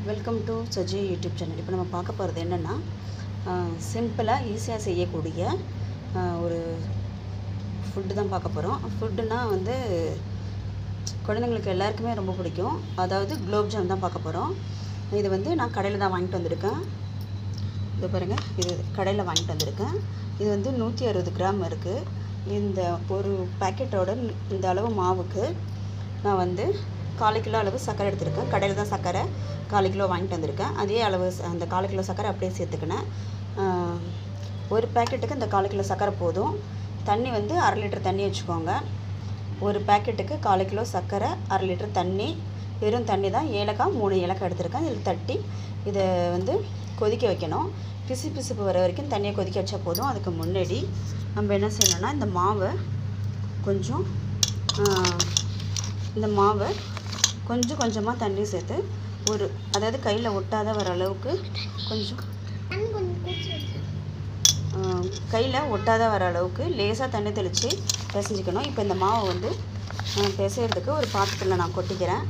welcome to Saji YouTube channel இப்போ நம்ம பார்க்க போகிறது என்னென்னா சிம்பிளாக ஈஸியாக செய்யக்கூடிய ஆஹ், ஒரு ஃபுட்டு தான் பார்க்க போகிறோம் ஃபுட்டுனா வந்து குழந்தைங்களுக்கு எல்லாருக்குமே ரொம்ப பிடிக்கும் அதாவது குலோப் ஜாம் தான் பார்க்க போகிறோம் இது வந்து நான் கடையில் தான் வாங்கிட்டு வந்திருக்கேன் இது பாருங்கள் இது கடையில் வாங்கிட்டு வந்திருக்கேன் இது வந்து நூற்றி அறுபது கிராம் இருக்குது இந்த ஒரு பேக்கெட்டோட இந்த அளவு மாவுக்கு நான் வந்து கால் கிலோ அளவு சர்க்கரை எடுத்திருக்கேன் கடையில் தான் சர்க்கரை கால் கிலோ வாங்கிட்டு வந்திருக்கேன் அதே அளவு ச- அந்த கால் கிலோ சர்க்கரை அப்படியே சேர்த்துக்கினேன் ஆஹ், ஒரு பேக்கெட்டுக்கு இந்த கால் கிலோ சர்க்கரை போதும் தண்ணி வந்து அரை லிட்டர் தண்ணி வச்சுக்கோங்க ஒரு பேக்கெட்டுக்கு கால் கிலோ சர்க்கரை அரை லிட்டர் தண்ணி வெறும் தண்ணி தான் ஏலக்காய் மூணு ஏலக்காய் எடுத்திருக்கேன் இதில் தட்டி இதை வந்து கொதிக்க வைக்கணும் பிசு பிசுப்பு வர வரைக்கும் தண்ணியை கொதிக்க வச்சா போதும் அதுக்கு முன்னாடி நம்ம என்ன செய்யணும்னா இந்த மாவை கொஞ்சம் ஆஹ், இந்த மாவை கொஞ்சம் கொஞ்சமாக தண்ணி சேர்த்து ஒரு அதாவது கையில் ஒட்டாத வர அளவுக்கு கொஞ்சம் கையில் ஒட்டாத வர அளவுக்கு லேசாக தண்ணி தெளித்து பிசைஞ்சிக்கணும் இப்போ இந்த மாவை வந்து ஆஹ், பிசையறதுக்கு ஒரு பாத்திரத்தில் நான் கொட்டிக்கிறேன்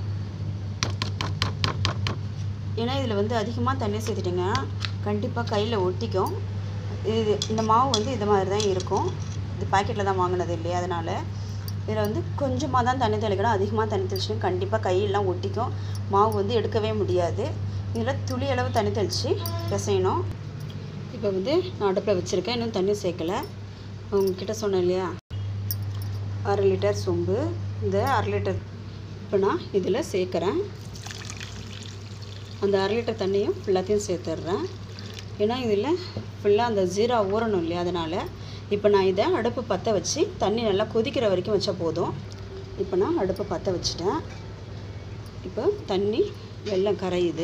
ஏன்னா இதில் வந்து அதிகமாக தண்ணி சேர்த்துட்டிங்கன்னா கண்டிப்பாக கையில் ஒட்டிக்கும் இது இந்த மாவு வந்து இது மாதிரி தான் இருக்கும் இது பாக்கெட்டில் தான் வாங்கினது இல்லையா அதனால் இதில் வந்து கொஞ்சமாக தான் தண்ணி தெளிக்கணும் அதிகமாக தண்ணி தெளிச்சுன்னா கண்டிப்பாக கையெல்லாம் ஒட்டிக்கும் மாவு வந்து எடுக்கவே முடியாது இதில் துளி அளவு தண்ணி தெளித்து பிசையணும் இப்போ வந்து நான் அடுப்பில் வச்சுருக்கேன் இன்னும் தண்ணி சேர்க்கலை உங்ககிட்ட சொன்னேன் இல்லையா அரை லிட்டர் சொம்பு இந்த அரை லிட்டர் இப்போ நான் இதில் சேர்க்குறேன் அந்த அரை லிட்டர் தண்ணியும் ஃபுல்லாத்தையும் சேர்த்துட்றேன் ஏன்னா இதில் ஃபுல்லாக அந்த ஜீரா ஊறணும் இல்லையா அதனால் இப்போ நான் இதை அடுப்பு பற்ற வச்சு தண்ணி நல்லா கொதிக்கிற வரைக்கும் வச்சா போதும் இப்போ நான் அடுப்பை பற்ற வச்சுட்டேன் இப்போ தண்ணி வெல்லம் கரையுது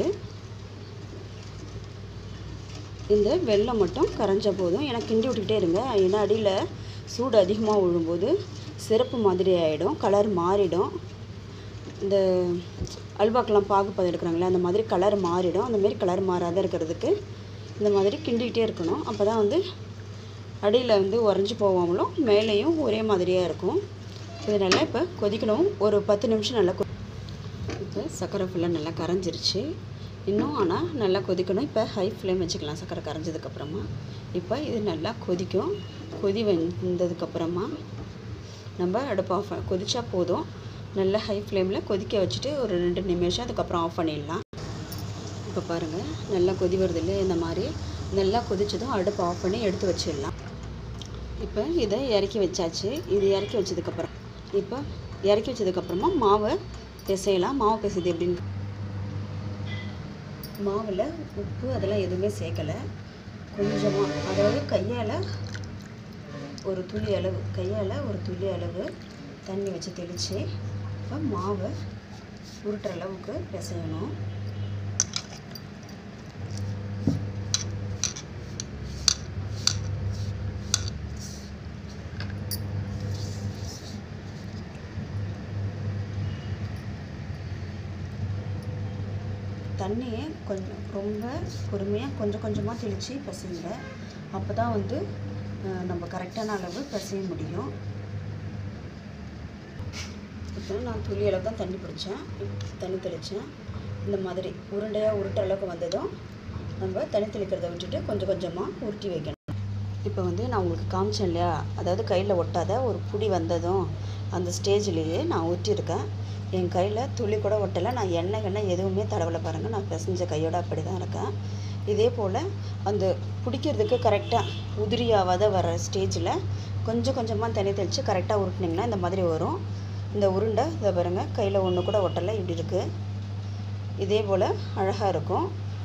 இந்த வெல்லம் மட்டும் கரைஞ்ச போதும் ஏன்னா கிண்டி விட்டுக்கிட்டே இருங்க ஏன்னா அடியில் சூடு அதிகமாக விழும்போது சிறப்பு மாதிரி ஆகிடும் கலர் மாறிடும் இந்த அல்வாக்கெலாம் பாகுப்பதம் எடுக்கிறாங்களே அந்த மாதிரி கலர் மாறிடும் அந்த மாதிரி கலர் மாறாத இருக்கிறதுக்கு இந்த மாதிரி கிண்டிக்கிட்டே இருக்கணும் அப்போ தான் வந்து அடியில் வந்து உறைஞ்சி போகாமலும் மேலேயும் ஒரே மாதிரியாக இருக்கும் இது நல்லா இப்போ கொதிக்கணும் ஒரு பத்து நிமிஷம் நல்லா கொ இப்போ சர்க்கரை ஃபுல்லாக நல்லா கரைஞ்சிருச்சு இன்னும் ஆனால் நல்லா கொதிக்கணும் இப்போ ஹை ஃப்ளேம் வச்சுக்கலாம் சர்க்கரை கரைஞ்சதுக்கப்புறமா இப்போ இது நல்லா கொதிக்கும் கொதி வந்ததுக்கப்புறமா நம்ம அடுப்பு ஆஃப் கொதிச்சா போதும் நல்லா ஹை ஃப்ளேமில் கொதிக்க வச்சுட்டு ஒரு ரெண்டு நிமிஷம் அதுக்கப்புறம் ஆஃப் பண்ணிடலாம் இப்போ பாருங்கள் நல்லா கொதி வருது இல்லையா இந்த மாதிரி நல்லா கொதிச்சதும் அடுப்பு ஆஃப் பண்ணி எடுத்து வச்சிடலாம் இப்போ இதை இறக்கி வச்சாச்சு இது இறக்கி வச்சதுக்கப்புறம் இப்போ இறக்கி வச்சதுக்கப்புறமா மாவை பிசையலாம் மாவு பிசைது எப்படின்னு மாவில் உப்பு அதெல்லாம் எதுவுமே சேர்க்கலை கொஞ்சமாக அதாவது கையால் ஒரு துளி அளவு கையால் ஒரு துளி அளவு தண்ணி வச்சு தெளித்து இப்போ மாவை உருட்டுற அளவுக்கு பிசையணும் தண்ணியை கொஞ்சம் ரொம்ப பொறுமையாக கொஞ்சம் கொஞ்சமாக தெளித்து பிசைங்க அப்போ தான் வந்து அஹ், நம்ம கரெக்டான அளவு பிசைய முடியும் இப்போ நான் துளி அளவு தான் தண்ணி பிடிச்சேன் தண்ணி தெளித்தேன் இந்த மாதிரி உருண்டையாக உருட்டுற அளவுக்கு வந்ததும் நம்ம தண்ணி தெளிக்கிறத விட்டுட்டு கொஞ்சம் கொஞ்சமாக உருட்டி வைக்கணும் இப்போ வந்து நான் உங்களுக்கு காமிச்சேன் இல்லையா அதாவது கையில் ஒட்டாத ஒரு புடி வந்ததும் அந்த ஸ்டேஜ்லேயே நான் ஊற்றிருக்கேன் என் கையில் துளி கூட ஒட்டலை நான் எண்ணெய் எண்ணெய் எதுவுமே தடவலை பாருங்கள் நான் பிசைஞ்ச கையோட அப்படி தான் இருக்கேன் இதே போல் அந்த பிடிக்கிறதுக்கு கரெக்டாக உதிரியாவாத வர ஸ்டேஜில் கொஞ்சம் கொஞ்சமாக தண்ணி தெளித்து கரெக்டாக உருட்டினீங்கன்னா இந்த மாதிரி வரும் இந்த உருண்டை இதை பாருங்கள் கையில் ஒன்று கூட ஒட்டலை இப்படி இருக்குது இதே போல் அழகாக இருக்கும்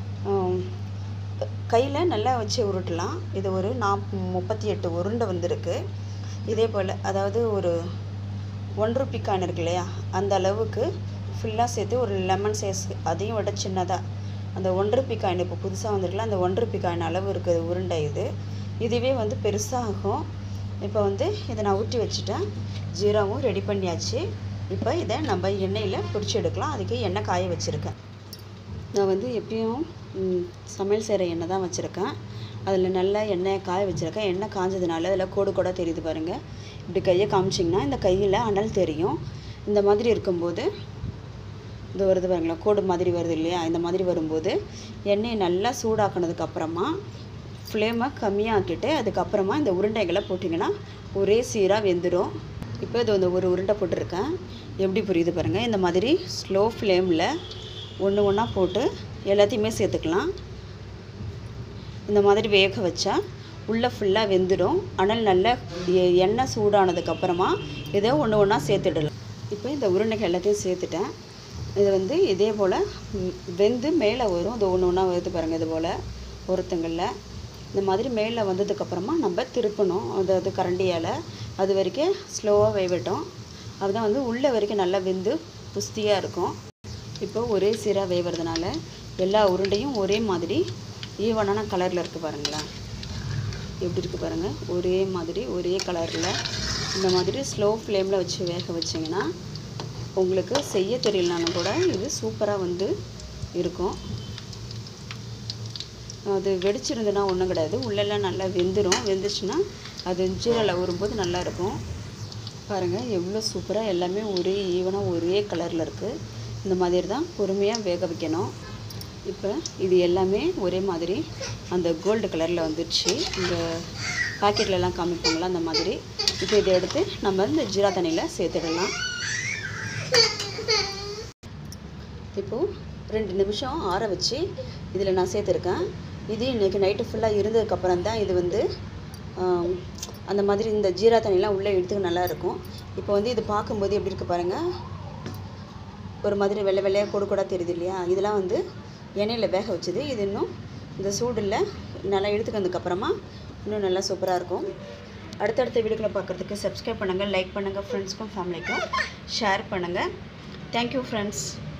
கையில் நல்லா வச்சு உருட்டலாம் இது ஒரு நாப் முப்பத்தி எட்டு உருண்டை வந்திருக்கு இதே போல் அதாவது ஒரு ஒன் ருபி காயின் இருக்கு இல்லையா அந்த அளவுக்கு ஃபுல்லாக சேர்த்து ஒரு லெமன் சைஸ் அதையும் விட சின்னதாக அந்த ஒன் ருபி காயின் இப்போ புதுசாக வந்திருக்குல்ல அந்த ஒன் ருபி காயின் அளவு இருக்குது உருண்டை இது இதுவே வந்து பெருசாகும் இப்போ வந்து இதை நான் ஊற்றி வச்சுட்டேன் ஜீராவும் ரெடி பண்ணியாச்சு இப்போ இதை நம்ம எண்ணெயில் பொரிச்சு எடுக்கலாம் அதுக்கு எண்ணெய் காய வச்சுருக்கேன் நான் வந்து எப்பயும் ம், சமையல் செய்கிற எண்ணெய் தான் வச்சுருக்கேன் அதில் நல்லா எண்ணெயை காய வச்சுருக்கேன் எண்ணெய் காஞ்சதுனால அதில் கோடு கூட தெரியுது பாருங்கள் இப்படி கையை காமிச்சிங்கன்னா இந்த கையில் அனல் தெரியும் இந்த மாதிரி இருக்கும்போது இது வருது பாருங்களா கோடு மாதிரி வருது இல்லையா இந்த மாதிரி வரும்போது எண்ணெயை நல்லா சூடாக்குனதுக்கு அப்புறமா ஃப்ளேமை கம்மியாக்கிட்டு அதுக்கப்புறமா இந்த உருண்டைகளை போட்டிங்கன்னா ஒரே சீராக வெந்துடும் இப்போ இது வந்து ஒரு உருண்டை போட்டிருக்கேன் எப்படி புரியுது பாருங்கள் இந்த மாதிரி ஸ்லோ ஃப்ளேமில் ஒன்று ஒன்றா போட்டு எல்லாத்தையுமே சேர்த்துக்கலாம் இந்த மாதிரி வேக வச்சா உள்ளே ஃபுல்லாக வெந்துடும் அனல் நல்ல எ- எண்ணெய் சூடானதுக்கப்புறமா இதை ஒன்று ஒன்றா சேர்த்துடலாம் இப்போ இந்த உருண்டைகள் எல்லாத்தையும் சேர்த்துட்டேன் இது வந்து இதே போல் ம், வெந்து மேலே வரும் இது ஒன்று ஒன்றா வருது பாருங்கள் இது போல் ஒருத்தங்களில் இந்த மாதிரி மேலே வந்ததுக்கப்புறமா நம்ம திருப்பணும் அதாவது கரண்டியால் அது வரைக்கும் ஸ்லோவாக வேகட்டும் அதுதான் வந்து உள்ளே வரைக்கும் நல்லா வெந்து புஸ்தியாக இருக்கும் இப்போ ஒரே சீராக வேவறதுனால எல்லா உருண்டையும் ஒரே மாதிரி ஈவனான கலரில் இருக்குது பாருங்களேன் எப்படி இருக்குது பாருங்கள் ஒரே மாதிரி ஒரே கலரில் இந்த மாதிரி ஸ்லோ ஃப்ளேமில் வச்சு வேக வச்சிங்கன்னா உங்களுக்கு செய்ய தெரியலனாலும் கூட இது சூப்பராக வந்து இருக்கும் அது வெடிச்சிருந்துன்னா ஒன்றும் கிடையாது உள்ளெல்லாம் நல்லா வெந்துடும் வெந்துச்சுன்னா அது ஜீரலை வரும்போது நல்லா இருக்கும் பாருங்கள் எவ்வளோ சூப்பராக எல்லாமே ஒரே ஈவனாக ஒரே கலரில் இருக்குது இந்த மாதிரி தான் பொறுமையாக வேக வைக்கணும் இப்போ இது எல்லாமே ஒரே மாதிரி அந்த கோல்டு கலரில் வந்துடுச்சு இந்த பாக்கெட்லலாம் காமிப்பாங்களா அந்த மாதிரி இப்போ இதை எடுத்து நம்ம இந்த ஜீரா தண்ணியில் சேர்த்துடலாம் இப்போது ரெண்டு நிமிஷம் ஆற வச்சு இதில் நான் சேர்த்துருக்கேன் இது இன்றைக்கி நைட்டு ஃபுல்லாக இருந்ததுக்கப்புறம் தான் இது வந்து ஆம், அந்த மாதிரி இந்த ஜீரா தண்ணிலாம் உள்ளே எடுத்துக்க நல்லா இருக்கும் இப்போ வந்து இது பார்க்கும்போது எப்படி இருக்குது பாருங்கள் ஒரு மாதிரி வெள்ளை வெள்ளையாக கொடு கூட தெரியுது இல்லையா இதெல்லாம் வந்து எண்ணெயில் வேக வச்சது இது இன்னும் இந்த சூடில் நல்லா எடுத்துக்கிறதுக்கப்புறமா இன்னும் நல்லா சூப்பராக இருக்கும் அடுத்தடுத்த வீடியோக்களை பார்க்குறதுக்கு சப்ஸ்கிரைப் பண்ணுங்கள் லைக் பண்ணுங்கள் ஃப்ரெண்ட்ஸ்க்கும் ஃபேமிலிக்கும் ஷேர் பண்ணுங்கள் தேங்க்யூ ஃப்ரெண்ட்ஸ்